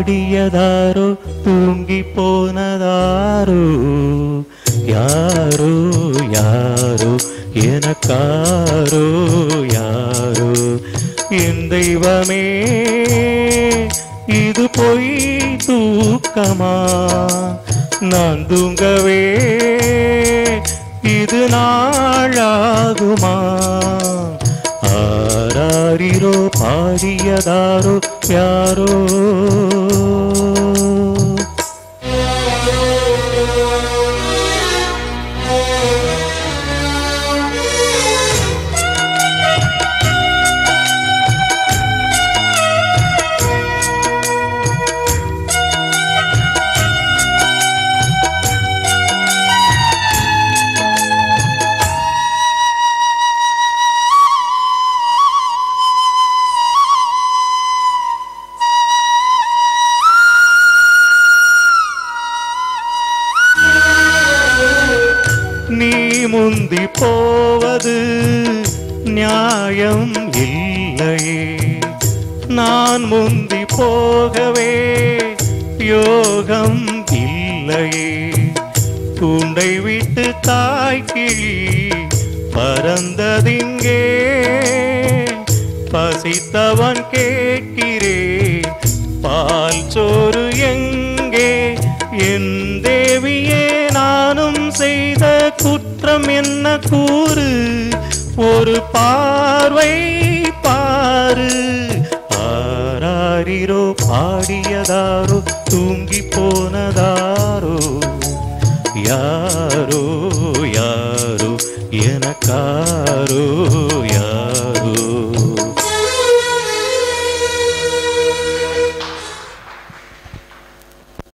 பாடியதாரோ தூங்கி போனதாரோ யாரோ யாரோ எனக்காரோ யாரோ என் தெய்வமே இது பொய் தூக்கமா நான் தூங்கவே இது நாளாகுமா ஆராரிரோ பாடியதாரோ யாரோ நீ முந்தி போவது நியாயம் இல்லையே நான் முந்தி போகவே யோகம் இல்லையே கூண்டை விட்டு தாய்க்கிழி பறந்ததிங்கே பசித்தவன் கேட்கிறேன் பால் சோறு எங்கே என் தேவியே நானும் செய்த குற்றம் என்ன கூறு ஒரு பார்வை பாரு ஆராரிரோ பாடியதாரோ தூங்கி போனதாரோ யாரோ யாரோ எனக்காரோ யாரோ